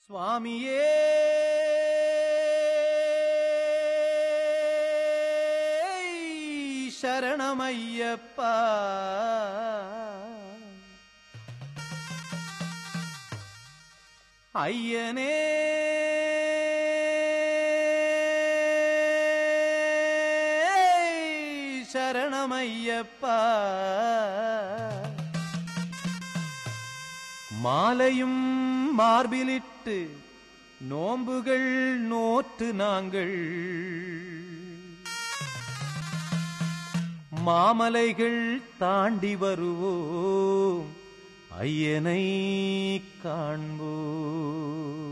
சுவாமியே சரணமையப்பா ஐயனே சரணமையப்பா மாலையும் மார்பிலிட்டு நோம்புகள் நோற்று நாங்கள் மாமலைகள் தாண்டி வருவோம் ஐயனை காண்போம்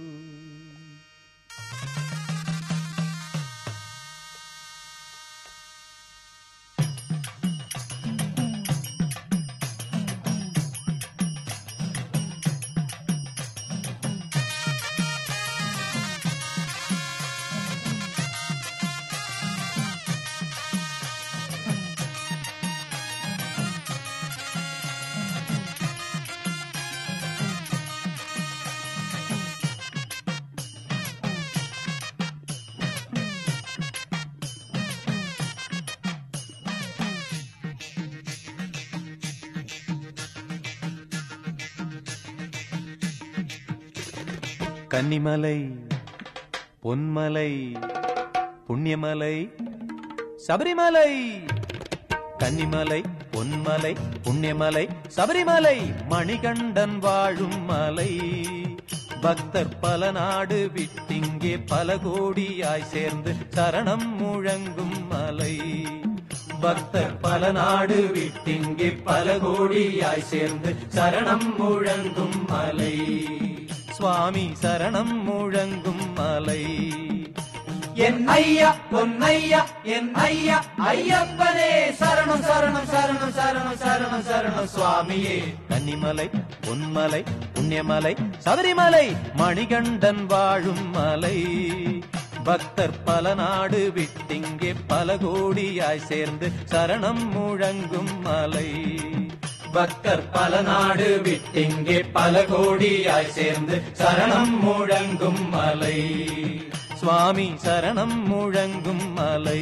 கன்னிமலை பொன்மலை புண்ணியமலை சபரிமலை கன்னிமலை பொன்மலை புண்ணியமலை சபரிமலை மணிகண்டன் வாழும் மலை பக்தர் பல நாடு விட்டிங்கே பல கோடியாய் சேர்ந்து சரணம் முழங்கும் மலை பக்தர் பல நாடு விட்டிங்கே பல கோடியாய் சேர்ந்து சரணம் முழங்கும் மலை சுவாமி சரணம் முழங்கும் மலை என் ஐயா பொன்னையா என் ஐயா ஐயப்பனே சரணம் சரணம் சரணம் சரணம் சரணம் சரணம் சுவாமியே கன்னிமலை பொன்மலை புண்ணியமலை சபரிமலை மணிகண்டன் வாழும் மலை பக்தர் பல நாடு விட்டிங்கே பல கோடியாய் சேர்ந்து சரணம் முழங்கும் மலை பக்தர் பல நாடு விட்டிங்கே பல கோடியாய் சேர்ந்து சரணம் முழங்கும் மலை சுவாமி சரணம் முழங்கும் மலை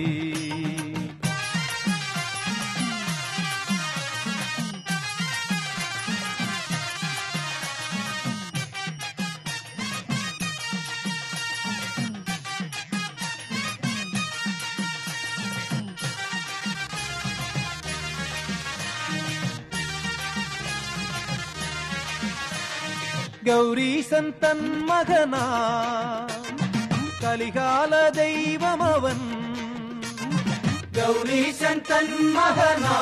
கௌரீசன் தன் மகனா கலிகால தெய்வம் அவன் கௌரீசன் தன் மகனா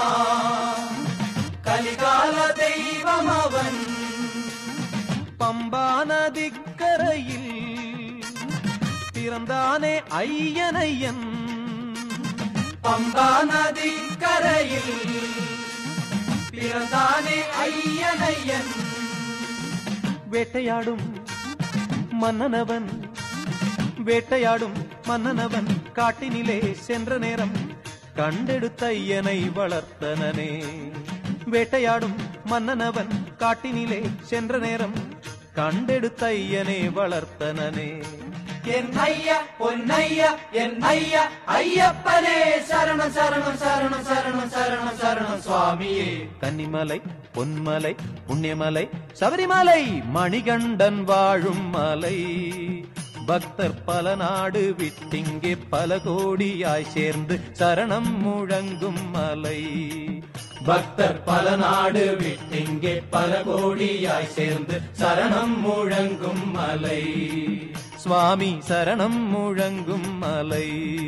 கலிகால தெய்வம் அவன் பம்பா நதிக்கரையில் பிறந்தானே ஐயனையன் பம்பா நதி கரையில் பிறந்தானே ஐயனையன் வேட்டையாடும் மன்னனவன் வேட்டையாடும் மன்னனவன் காட்டினிலே சென்ற நேரம் கண்டெடுத்த ஐயனை வளர்த்தனனே வேட்டையாடும் மன்னனவன் காட்டினிலே சென்ற நேரம் கண்டெடுத்த ஐயனை வளர்த்தனனே என் ஐயா பொன்னையா என் ஐயா ஐயப்பனே சரணம் சரணம் சரணம் சரணம் சரணம் சரணம் சுவாமியே கன்னிமலை பொன்மலை புண்ணியமலை சபரிமலை மணிகண்டன் வாழும் மலை பக்தர் பல நாடு விட்டிங்கே பல கோடியாய் சேர்ந்து சரணம் முழங்கும் மலை பக்தர் பல நாடு விட்டிங்கே பல கோடியாய் சேர்ந்து சரணம் முழங்கும் மலை சுவாமி சரணம் முழங்கும் மலை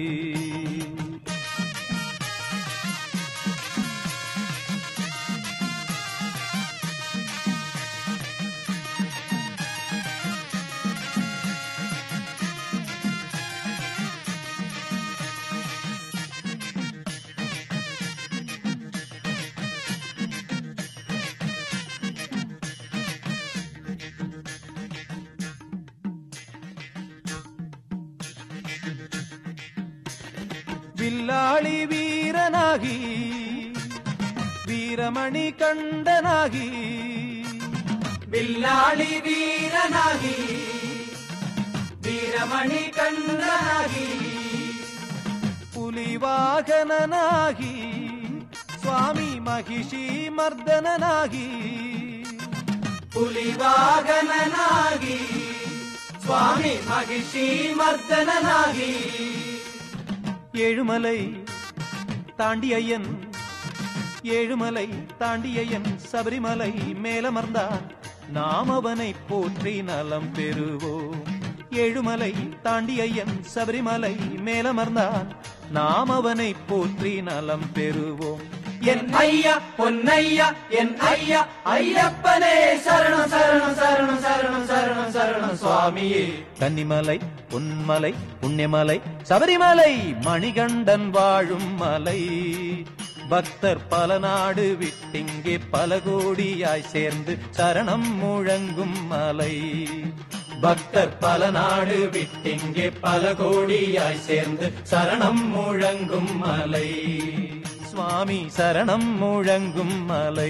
வில்லாளி வீரனாகி வீரமணி கண்டனாகி வில்லாளி வீரனாகி வீரமணி கண்ணனாகி புலிவாகனனாகி சுவாமி மகிஷி மர்தனனாகி புலிவாகனனாகி சுவாமி மகிஷி மர்தனனாகி ஏழுமலை தாண்டியையன் ஏழுமலை தாண்டியையன் சபரிமலை மேலமர்ந்தான் நாம் அவனை போற்றி நலம் பெறுவோம் ஏழுமலை தாண்டியையன் சபரிமலை மேலமர்ந்தான் நாம் அவனை போற்றி நலம் பெறுவோம் என் ஐயா பொன்னையா என் ஐயா ஐயப்பனே சரணம் சரணம் சரணம் சரணம் சரணம் சரணம் சுவாமியே கன்னிமலை பொன்மலை புண்ணியமலை சபரிமலை மணிகண்டன் வாழும் மலை பக்தர் பல நாடு விட்டிங்கே பல கோடியாய் சேர்ந்து சரணம் முழங்கும் மலை பக்தர் பல நாடு விட்டிங்கே பல கோடியாய் சேர்ந்து சரணம் முழங்கும் மலை சுவாமி சரணம் முழங்கும் மலை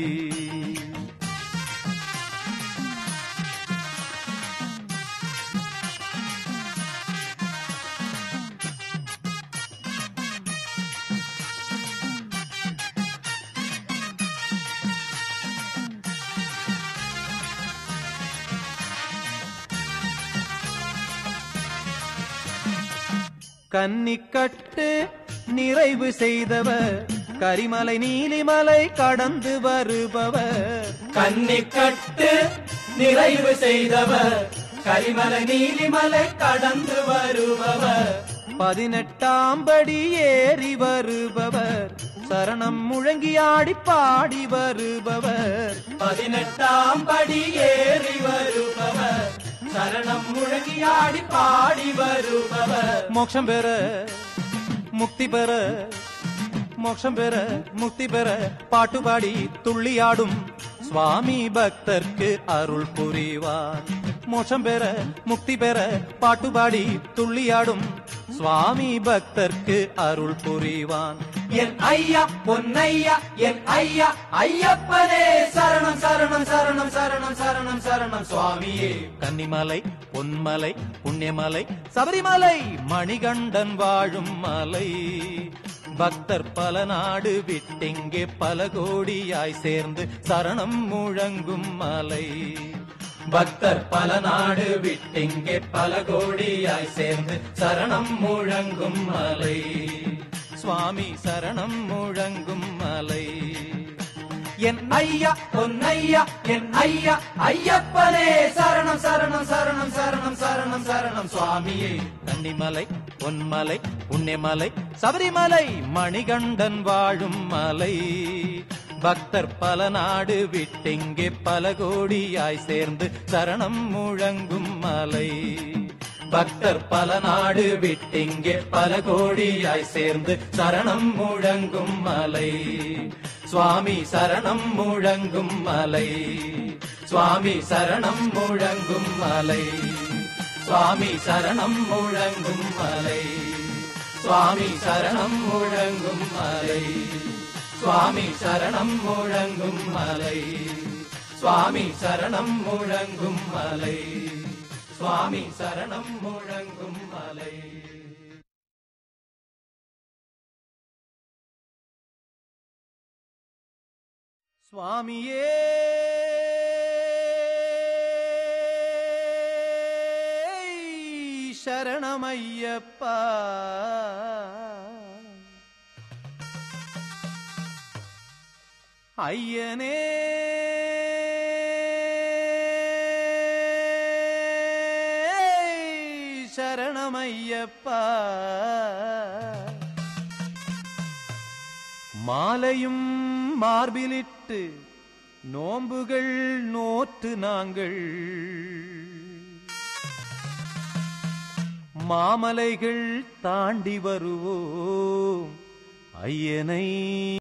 கன்னிக்கட்டு நிறைவு செய்தவர் கரிமலை நீலிமலை கடந்து வருபவர் கன்னிக்கட்டு நிறைவு செய்தவர் கரிமலை நீலிமலை கடந்து வருபவர் பதினெட்டாம் படி ஏறி வருபவர் சரணம் முழங்கி ஆடி பாடி வருபவர் பதினெட்டாம் படி ஏறி வருபவர் சரணம் முழங்கியாடி பாடி வருபவர் மோட்சம் பெற முக்தி பெற மோட்சம் பெற முக்தி பெற பாட்டு பாடி துள்ளியாடும் சுவாமி பக்தர்க்கு அருள் புரிவார் மோட்சம் பெற முக்தி பெற பாட்டு பாடி துள்ளியாடும் சுவாமி பக்தர்க்கு அருள் புரிவான் என் ஐயா பொன்னையா என் ஐயா ஐயப்பனே சரணம் சரணம் சரணம் சரணம் சரணம் சரணம் சுவாமியே கன்னிமலை பொன்மலை புண்ணியமலை சபரிமலை மணிகண்டன் வாழும் மலை பக்தர் பல நாடு விட்டிங்கே பல கோடியாய் சேர்ந்து சரணம் முழங்கும் மலை பக்தர் பல நாடு விட்டிங்கே பல கோடியாய் சேர்ந்து சரணம் முழங்கும் மலை சுவாமி சரணம் முழங்கும் மலை என் ஐயா பொன்னையா என் ஐயா ஐயப்பனே சரணம் சரணம் சரணம் சரணம் சரணம் சரணம் சுவாமியே கன்னிமலை பொன்மலை புண்ணியமலை சபரிமலை மணிகண்டன் வாழும் மலை பக்தர் பல நாடு விட்டிங்கே பல கோடியாய் சேர்ந்து சரணம் முழங்கும் மலை பக்தர் பல நாடு விட்டிங்கே பல கோடியாய் சேர்ந்து சரணம் முழங்கும் மலை சுவாமி சரணம் முழங்கும் மலை சுவாமி சரணம் முழங்கும் மலை சுவாமி சரணம் முழங்கும் மலை சுவாமி சரணம் முழங்கும் மலை சுவாமி சரணம் முழங்கும் மலை சுவாமி சரணம் முழங்கும் மலை சுவாமி சரணம் முழங்கும் மலை சுவாமியே சரணமையப்பா ஐயனே சரணமையப்பா மாலையும் மார்பிலிட்டு நோம்புகள் நோற்று நாங்கள் மாமலைகள் தாண்டி வருவோம் ஐயனை